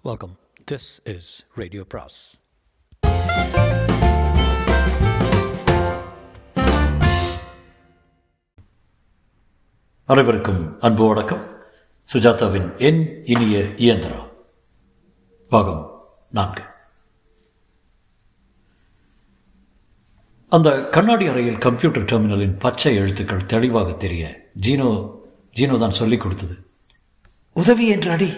Welcome. This is Radio Pras. அனைவருக்கும் அன்பு வணக்கம் சுஜாதாவின் என் இனிய இயந்திரா பாகம் நான்கு அந்த கண்ணாடி அறையில் கம்ப்யூட்டர் டெர்மினலின் பச்சை எழுத்துக்கள் தெளிவாக தெரிய ஜீனோ ஜீனோ தான் சொல்லிக் கொடுத்தது உதவி என்று அடி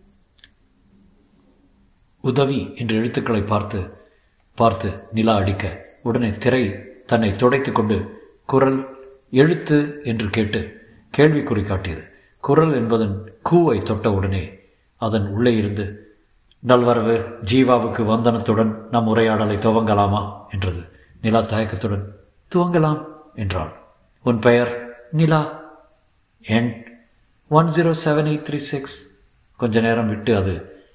உதவி என்ற எழுத்துக்களை பார்த்து பார்த்து நிலா அடிக்க உடனே திரை தன்னை துடைத்துக் கொண்டு குரல் எழுத்து என்று கேட்டு கேள்விக்குறி காட்டியது குரல் என்பதன் கூவை தொட்ட உடனே அதன் உள்ளே இருந்து நல்வரவு ஜீவாவுக்கு வந்தனத்துடன் நம் உரையாடலை துவங்கலாமா என்றது நிலா தயக்கத்துடன் துவங்கலாம் என்றாள் உன் பெயர் நிலா எண் one zero seven eight three six கொஞ்ச நேரம் விட்டு அது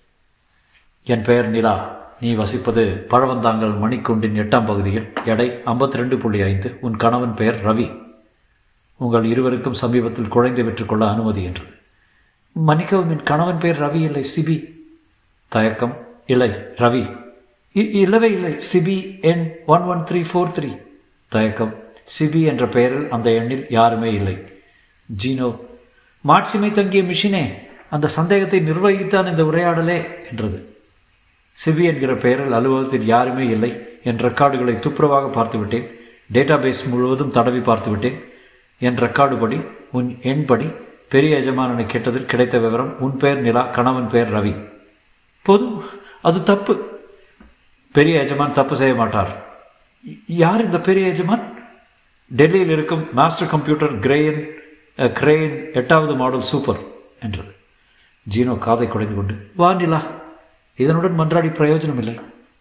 என் பெயர் நிலா நீ வசிப்பது பழவந்தாங்கல் மணிக்குண்டின் எட்டாம் பகுதியில் எடை ஐம்பத்தி ரெண்டு புள்ளி ஐந்து உன் கணவன் பெயர் ரவி உங்கள் இருவருக்கும் சமீபத்தில் குழந்தை பெற்றுக்கொள்ள அனுமதி என்றது மன்னிக்கவும் என் கணவன் பெயர் ரவி இல்லை சிபி தயக்கம் இல்லை ரவி இ- இல்லவே இல்லை சிபி எண் one one three four three தயக்கம் சிபி என்ற பெயரில் அந்த எண்ணில் யாருமே இல்லை ஜீனோ மாட்சிமை தங்கிய மிஷினே அந்த சந்தேகத்தை நிர்வகித்தான் இந்த உரையாடலே என்றது சிபி என்கிற பெயரில் அலுவலகத்தில் யாருமே இல்லை என் ரெக்கார்டுகளை துப்புரவாக பார்த்துவிட்டேன் டேட்டாபேஸ் முழுவதும் தடவி பார்த்துவிட்டேன் என் ரெக்கார்டு படி உன் எண்படி பெரிய எஜமானனை கேட்டதில் கிடைத்த விவரம் உன் பெயர் நிலா கணவன் பெயர் ரவி போதும் அது தப்பு பெரிய எஜமான் தப்பு செய்ய மாட்டார் ய- யார் இந்த பெரிய எஜமான் டெல்லியில் இருக்கும் மாஸ்டர் கம்ப்யூட்டர் கிரேயன் அஹ், கிரேயன் எட்டாவது மாடல் சூப்பர் என்றது ஜீனோ காதை குடைந்து கொண்டு வா நிலா இதனுடன் மன்றாடி பிரயோஜனம் இல்லை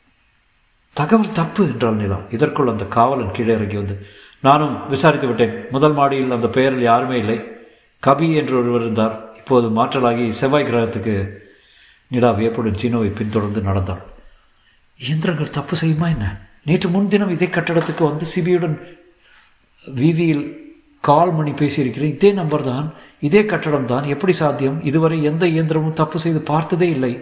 தகவல் தப்பு என்றாள் நிலா இதற்குள் அந்த காவலன் கீழே இறங்கி வந்து நானும் விசாரித்து விட்டேன் முதல் மாடியில் அந்த பெயரில் யாருமே இல்லை கபி என்று ஒருவர் இருந்தார் இப்போது மாற்றலாகி செவ்வாய் கிரகத்துக்கு நிலா வியப்புடன் ஜீனோவை பின்தொடர்ந்து நடந்தாள் இயந்திரங்கள் தப்பு செய்யுமா என்ன நேற்று முன்தினம் இதே கட்டடத்துக்கு வந்து சிபியுடன் வீதியில் கால் மணி பேசியிருக்கிறேன் இதே நம்பர் தான் இதே கட்டடம் தான் எப்படி சாத்தியம் இதுவரை எந்த இயந்திரமும் தப்பு செய்து பார்த்ததே இல்லை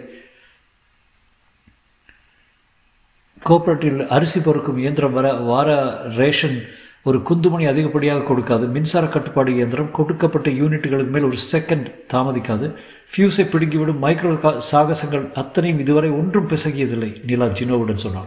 கோஆப்ரேட்டிவ் அரிசி பொறுக்கும் இயந்திரம் வர வார ரேஷன் ஒரு குந்துமணி அதிகப்படியாக கொடுக்காது மின்சார கட்டுப்பாடு இயந்திரம் கொடுக்கப்பட்ட யூனிட்டுகளுக்கு மேல் ஒரு செகண்ட் தாமதிக்காது ஃபியூஸை பிடுங்கிவிடும் மைக்ரோ கா- சாகசங்கள் அத்தனையும் இதுவரை ஒன்றும் பிசகியதில்லை நிலா ஜினோவுடன் சொன்னாள்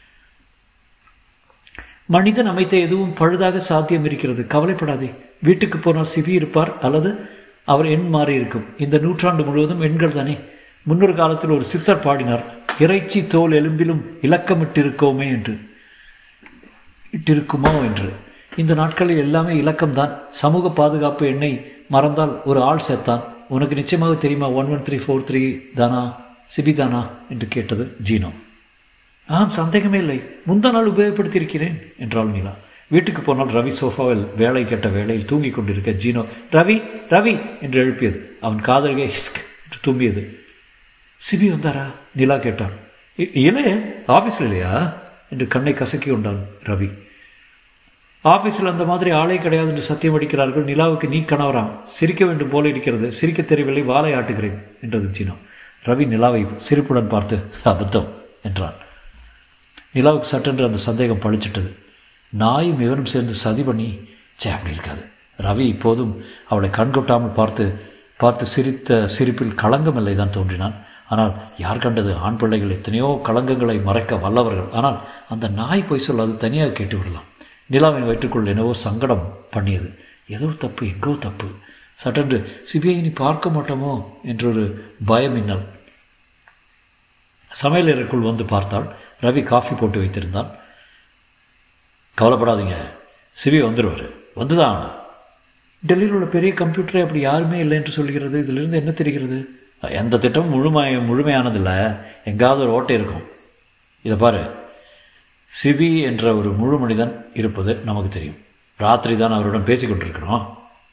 மனிதன் அமைத்த எதுவும் பழுதாக சாத்தியம் இருக்கிறது கவலைப்படாதே வீட்டுக்கு போனால் சிவி இருப்பார் அல்லது அவர் எண் மாறி இருக்கும் இந்த நூற்றாண்டு முழுவதும் எண்கள் தானே முன்னொரு காலத்தில் ஒரு சித்தர் பாடினார் இறைச்சி தோல் எலும்பிலும் இலக்கமிட்டிருக்கோமே என்று இட்டிருக்குமோ என்று இந்த நாட்களில் எல்லாமே இலக்கம்தான் சமூக பாதுகாப்பு எண்ணை மறந்தால் ஒரு ஆள் செத்தான் உனக்கு நிச்சயமாக தெரியுமா one one three four three தானா சிபி தானா என்று கேட்டது ஜீனோ ஆம் சந்தேகமே இல்லை முந்தா நாள் உபயோகப்படுத்தியிருக்கிறேன் என்றாள் நிலா வீட்டுக்கு போனால் ரவி சோஃபாவில் வேலை கேட்ட வேளையில் தூங்கிக் கொண்டிருக்க ஜீனோ ரவி ரவி என்று எழுப்பியது அவன் காதலியே ஹிஸ்க் என்று தும்பியது சிபி வந்தாரா நிலா கேட்டாள் "இ- இல்லையே ஆஃபீஸில் இல்லையா என்று கண்ணை கசக்கி கொண்டான் ரவி ஆஃபீஸில் அந்த மாதிரி ஆளே கிடையாது என்று சத்தியம் அடிக்கிறார்கள் நிலாவுக்கு நீ கணவராம் சிரிக்க வேண்டும் போல இருக்கிறது சிரிக்க தெரியவில்லை வாளை ஆட்டுகிறேன் என்றது சீனோ ரவி நிலாவை சிரிப்புடன் பார்த்து அபத்தம் என்றான் நிலாவுக்கு சட்டென்று அந்த சந்தேகம் பழிச்சிட்டது நாயும் இவனும் சேர்ந்து சதி பண்ணி சே அப்படி இருக்காது ரவி இப்போதும் அவளை கண்கொட்டாமல் பார்த்து பார்த்து சிரித்த சிரிப்பில் களங்கமில்லை தான் தோன்றினான் ஆனால் யார் கண்டது ஆண் பிள்ளைகள் எத்தனையோ களங்கங்களை மறைக்க வல்லவர்கள் ஆனால் அந்த நாய் பொய் சொல்லாது தனியாக கேட்டு விடலாம் நிலாவின் வயிற்றுக்குள் என்னவோ சங்கடம் பண்ணியது ஏதோ தப்பு எங்கோ தப்பு சட்டென்று சிபிஐ நீ பார்க்க மாட்டோமோ என்றொரு பயம் மின்னல் சமையலறைக்குள் வந்து பார்த்தால் ரவி காஃபி போட்டு வைத்திருந்தான் கவலைப்படாதீங்க சிவி வந்துடுவார் வந்துதான் ஆகணும். டெல்லியில் உள்ள பெரிய கம்ப்யூட்டரே அப்படி யாருமே இல்லை என்று சொல்கிறது இதிலிருந்து என்ன தெரிகிறது எந்த திட்டமும் முழுமை முழுமையானதில்லை எங்காவது ஒரு ஓட்டை இருக்கும் இதை பாரு சிபி என்ற ஒரு முழு மனிதன் இருப்பது நமக்கு தெரியும் ராத்திரி தான் அவருடன் பேசிக் கொண்டிருக்கிறோம்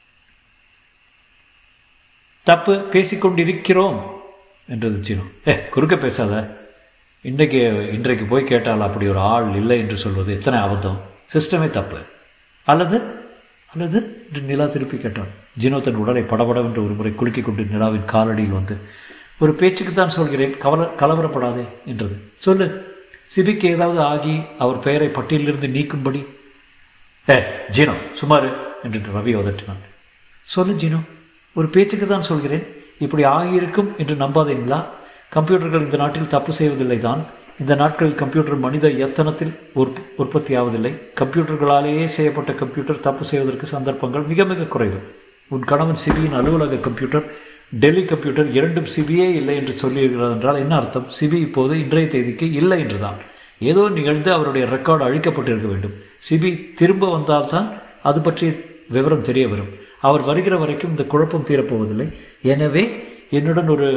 தப்பு பேசிக்கொண்டிருக்கிறோம் என்றது சீனு ஏ குறுக்க பேசாத இன்றைக்கு இன்றைக்கு போய் கேட்டால் அப்படி ஒரு ஆள் இல்லை என்று சொல்வது எத்தனை அபத்தம் சிஸ்டமே தப்பு அல்லது அல்லது என்று நிலா திருப்பி கேட்டான் ஜினோ தன் உடலை படபடவென்று ஒரு முறை குலுக்கிக் கொண்டு நிலாவின் காலடியில் வந்து ஒரு பேச்சுக்கு தான் சொல்கிறேன் கவல கலவரப்படாதே என்றது சொல்லு சிபிக்கு ஏதாவது ஆகி அவர் பெயரை பட்டியலிருந்து நீக்கும்படி ஏ ஜீனோ சுமாரு என்று ரவி உதட்டினான் சொல்லு ஜீனோ ஒரு பேச்சுக்கு தான் சொல்கிறேன் இப்படி ஆகியிருக்கும் என்று நம்பாதீங்களா கம்ப்யூட்டர்கள் இந்த நாட்டில் தப்பு செய்வதில்லை தான் இந்த நாட்களில் கம்ப்யூட்டர் மனித எத்தனத்தில் உற்ப உற்பத்தி ஆவதில்லை கம்ப்யூட்டர்களாலேயே செய்யப்பட்ட கம்ப்யூட்டர் தப்பு செய்வதற்கு சந்தர்ப்பங்கள் மிக மிக குறைவு உன் கணவன் சிபியின் அலுவலக கம்ப்யூட்டர் டெல்லி கம்ப்யூட்டர் இரண்டும் சிபியே இல்லை என்று சொல்லியிருக்கிறது என்றால் என்ன அர்த்தம் சிபி இப்போது இன்றைய தேதிக்கு இல்லை என்றுதான் ஏதோ நிகழ்ந்து அவருடைய ரெக்கார்டு அழிக்கப்பட்டிருக்க வேண்டும் சிபி திரும்ப வந்தால்தான் அது பற்றிய விவரம் தெரிய வரும் அவர் வருகிற வரைக்கும் இந்த குழப்பம் தீரப்போவதில்லை எனவே என்னுடன் ஒரு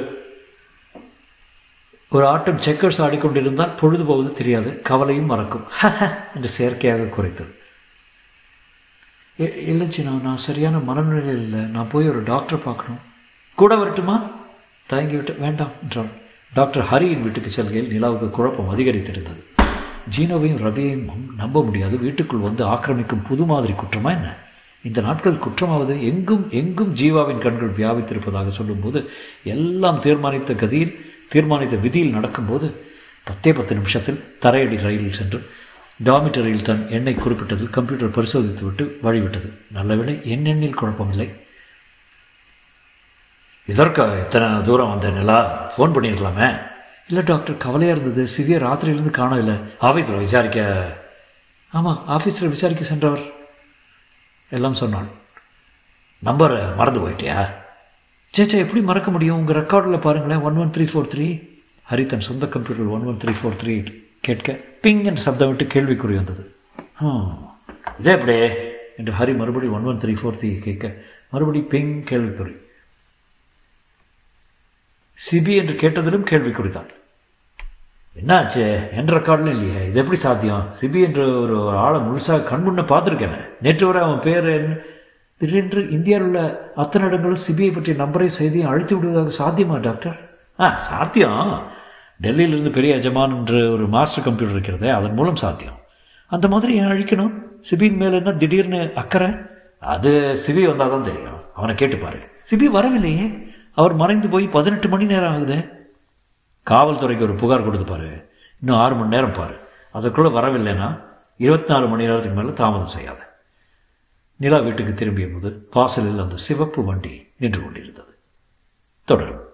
ஒரு ஆட்டம் செக்கர்ஸ் ஆடிக்கொண்டிருந்தால் பொழுது போவது தெரியாது கவலையும் மறக்கும் என்று செயற்கையாக குறைத்தது இல்லை சின்னா நான் சரியான மனநிலையில் இல்லை நான் போய் ஒரு டாக்டரை பார்க்கணும் கூட வரட்டுமா தயங்கி விட்டு வேண்டாம் என்றான் டாக்டர் ஹரியின் வீட்டுக்கு செல்கையில் நிலாவுக்கு குழப்பம் அதிகரித்திருந்தது ஜீனோவையும் ரவியையும் நம்ப முடியாது வீட்டுக்குள் வந்து ஆக்கிரமிக்கும் புது மாதிரி குற்றமா என்ன இந்த நாட்கள் குற்றமாவது எங்கும் எங்கும் ஜீவாவின் கண்கள் வியாபித்திருப்பதாக சொல்லும்போது எல்லாம் தீர்மானித்த கதியில் தீர்மானித்த விதியில் நடக்கும்போது பத்தே பத்து நிமிஷத்தில் தரையடி ரயிலில் சென்று டாமிட்டரியில் தன் எண்ணை குறிப்பிட்டது கம்ப்யூட்டர் பரிசோதித்து விட்டு வழிவிட்டது நல்லவேளை என் எண்ணில் குழப்பமில்லை இதற்கு இத்தனை தூரம் வந்த நிலா ஃபோன் பண்ணியிருக்கலாமே இல்லை டாக்டர் கவலையாக இருந்தது சிவிய ராத்திரியிலேருந்து காணவில்லை ஆஃபீஸில் விசாரிக்க ஆமாம் ஆஃபீஸில் விசாரிக்க சென்றவர் எல்லாம் சொன்னாள் நம்பரை மறந்து போயிட்டியா சேச்சா எப்படி மறக்க முடியும் உங்கள் ரெக்கார்டில் பாருங்களேன் one one three four three Hari தன் சொந்த computer one one three four three கேட்க பிங் என்று சப்தம் விட்டு கேள்விக்குறி வந்தது இதே எப்படி என்று ஹரி மறுபடி one one three four three கேட்க மறுபடி பிங் கேள்விக்குறி சிபி என்று கேட்டதிலும் கேள்விக்குறிதான் என்னாச்சு என் ரெக்கார்டில் இல்லையே இது எப்படி சாத்தியம் சிபி என்ற ஒரு ஆளை முழுசாக கண்முன்ன பார்த்துருக்கேன் நேற்று வரை அவன் பேர் என்ன திடீரென்று இந்தியாவில் உள்ள அத்தனை இடங்களும் சிபிஐ பற்றிய நம்பரை செய்தியும் அழித்து விடுவதாக சாத்தியமா டாக்டர் ஆ சாத்தியம் டெல்லியிலிருந்து பெரிய எஜமான் என்று ஒரு மாஸ்டர் கம்ப்யூட்டர் இருக்கிறதே அதன் மூலம் சாத்தியம் அந்த மாதிரி ஏன் அழிக்கணும் சிபியின் மேலே என்ன திடீர்னு அக்கறை அது சிபி வந்தால் தான் தெரியும் அவனை கேட்டுப்பாரு சிபி வரவில்லையே அவர் மறைந்து போய் பதினெட்டு மணி நேரம் ஆகுது காவல்துறைக்கு ஒரு புகார் கொடுத்து பாரு இன்னும் ஆறு மணி நேரம் பாரு அதற்குள்ளே வரவில்லைன்னா இருபத்தி நாலு மணி நேரத்துக்கு மேலே தாமதம் செய்யாத நிலா வீட்டுக்கு திரும்பிய போது வாசலில் அந்த சிவப்பு வண்டி நின்று கொண்டிருந்தது தொடரும்